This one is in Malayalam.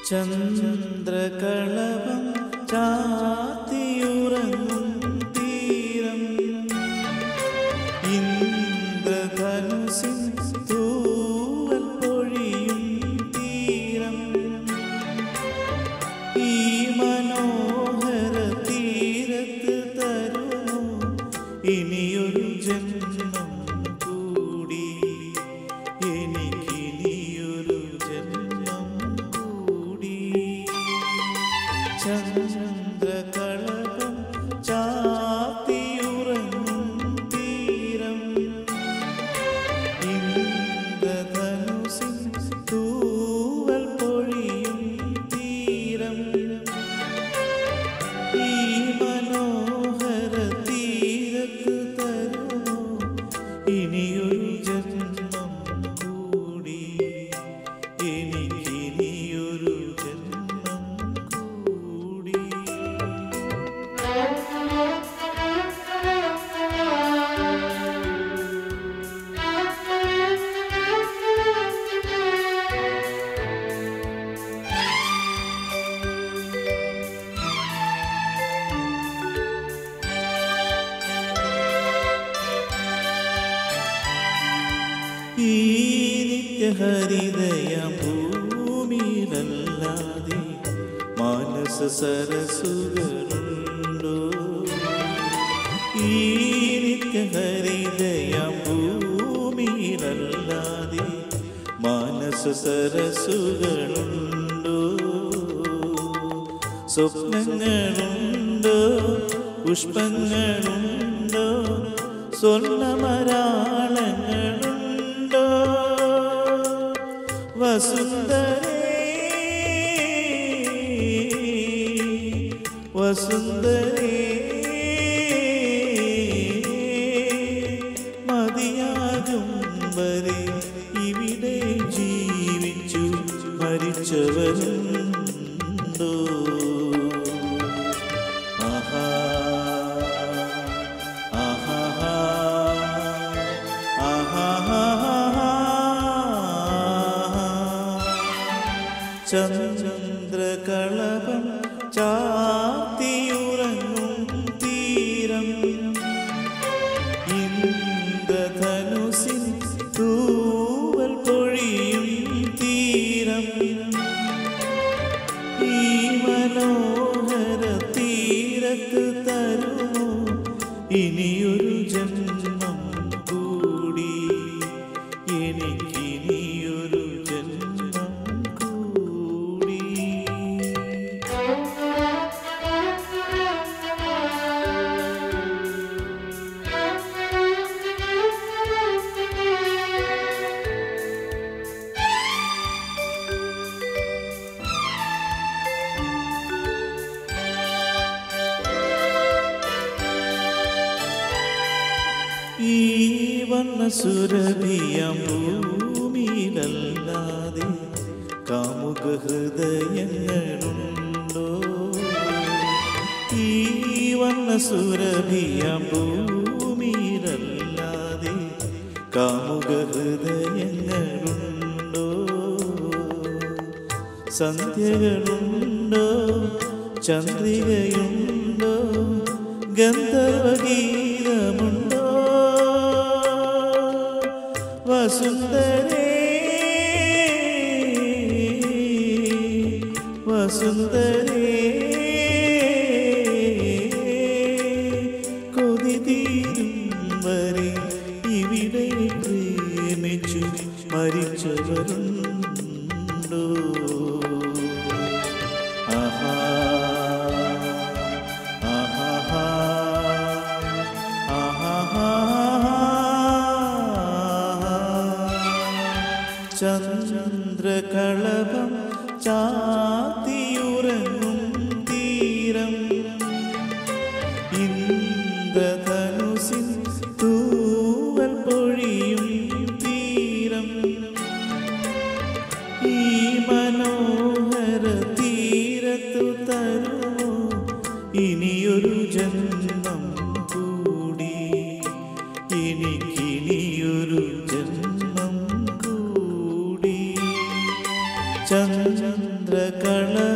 ചന്ദ്രകളഭം ചാത്തിയുറങ്ങും തീരം ഇന്ദ്രധനുസിൻ തൂവൽ പൊഴിയും തീരം ഈ മനോഹര തീരത്ത് തരുമോ ഇനിയൊരു ജന്മം കൂടി എനിക്കിനിയൊരു ജന്മം കൂടി ചന്ദ്രകളഭം ചാത്തിയുറങ്ങും തീരം ഇന്ദ്രധനുസിൻ തൂവൽ പൊഴിയും തീരം ഈ മനോഹര തീരത്ത് തരുമോ ഇനിയൊരു ജന്മം കൂടി എനിക്കിനിയൊരു ജന്മം കൂടി ഈ നിത്യഹരിതയ ഭൂമിയിലല്ലാതെ മാനസ സരസുകളുണ്ടോ ഈ നിത്യഹരിതയ ഭൂമിയിലല്ലാതെ മാനസ സരസുകളുണ്ടോ സ്വപ്നങ്ങളുണ്ടോ പുഷ്പങ്ങളുണ്ടോ സ്വർണമരാളങ്ങളുണ്ടോ വസുന്ധരേ വസുന്ധരേ മതിയാകും വരെ ഇവിടെ ജീവിച്ചു മരിച്ചവരുണ്ടോ ആഹാ ആഹാ ചന്ദ്രകളഭം ചാത്തിയുറങ്ങും തീരം ഇന്ദ്രധനുസിൻ തൂവൽ പൊഴിയും തീരം ഈ മനോഹര തീരത്ത് തരുമോ ഇനിയൊരു ജന്മം കൂടി എനിക്കിനിയൊരു ജന്മം കൂടി ഈ വന്ന സുരഭിയം ഭൂമിയിലല്ലാതെ കാമുക ഹൃദയങ്ങളുണ്ടോ ഈ വന്ന സുരഭിയം ഭൂമിയിലല്ലാതെ കാമുക ഹൃദയങ്ങളുണ്ടോ സന്ധ്യകളുണ്ടോ ചന്ദ്രികയുണ്ടോ ഗന്ധർവഗീതമുണ്ടോ വസുന്ധരേ വസുന്ധരേ കൊതി തീരും വരെ ഇവിടെ പ്രേമിച്ചു മരിച്ചവരുണ്ടോ ആഹാ ആഹാ ആഹാ ചന്ദ്രകളഭം ചാത്തിയുറങ്ങും തീരം ഇന്ദ്രധനുസിൻ തൂവൽ പൊഴിയും തീരം ഈ മനോഹര തീരത്തു തരുമോ ഇനിയൊരു ജന്മം കൂടി എനിക്കിനിയൊരു ജന്മം കൂടി ചന്ദ്ര ചന്ദ്രകള